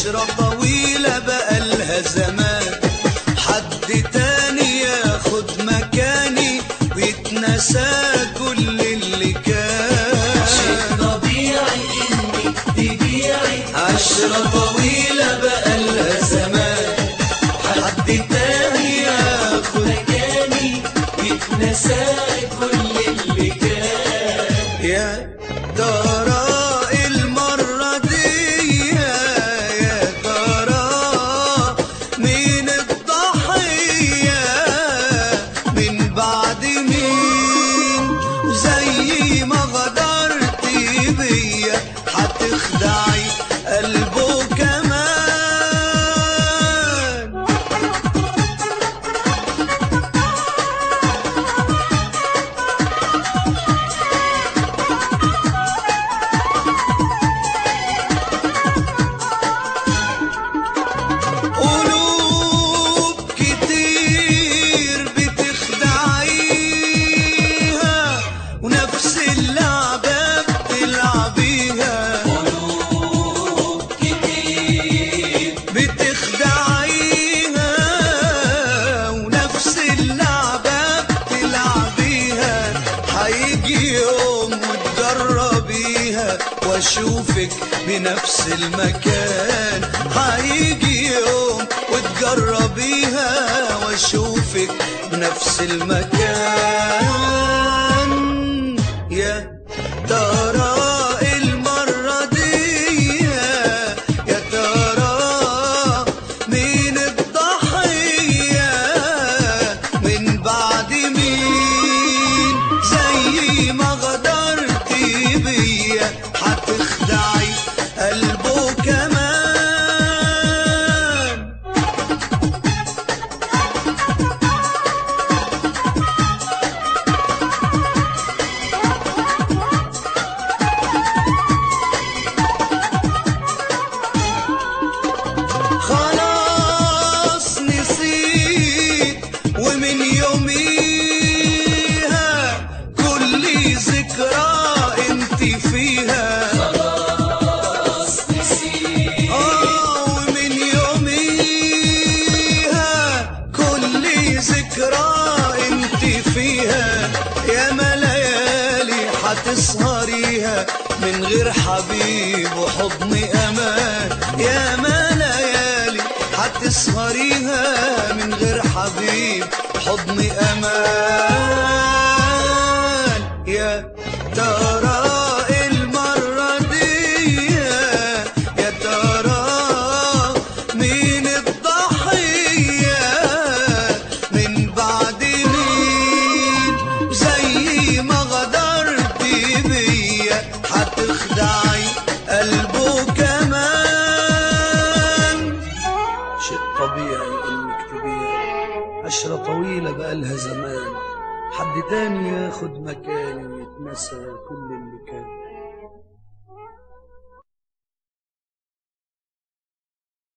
عشرة طويلة بقالها زمان حد تاني ياخد مكاني ويتنسى كل اللي كان طبيعي انك تبيعي عشرة طويلة بقالها زمان حد تاني ياخد مكاني يتنسى كل اللي كان يا ترى المرة دي يا ترى مين الضحية من بعد مين زي ما غدرتي بيا هتخدعي قلبه كمان قلوب كتير بتخدعيها ونفس اللعبة بتلعبيها قلوب كتير بتخدعيها ونفس اللعبة بتلعبيها هيجي يوم وتجربيها واشوفك بنفس المكان هيجي يوم وتجربيها واشوفك بنفس المكان يا ترى المرة دي يا ترى مين الضحية من بعد مين زي ما غدرتي بيا هتخدعي قلبه كمان خلاص نسيت ومن يوميها كل ذكرى انت فيها خلاص نسيت اه ومن يوميها كل ذكرى انت فيها يا ما ليالي هتسهريها من غير حبيب وحضن امان يا ما ليالي هتسهريها من غير حبيب حضن امان يا ترى المرة دي يا ترى مين الضحية من بعد مين زي ما غدرتي بيا هتخدعي قلبه كمان شيء طبيعي انك تبيعي عشرة طويلة بقالها زمان حد تاني ياخد مكاني ويتنسى كل اللي كان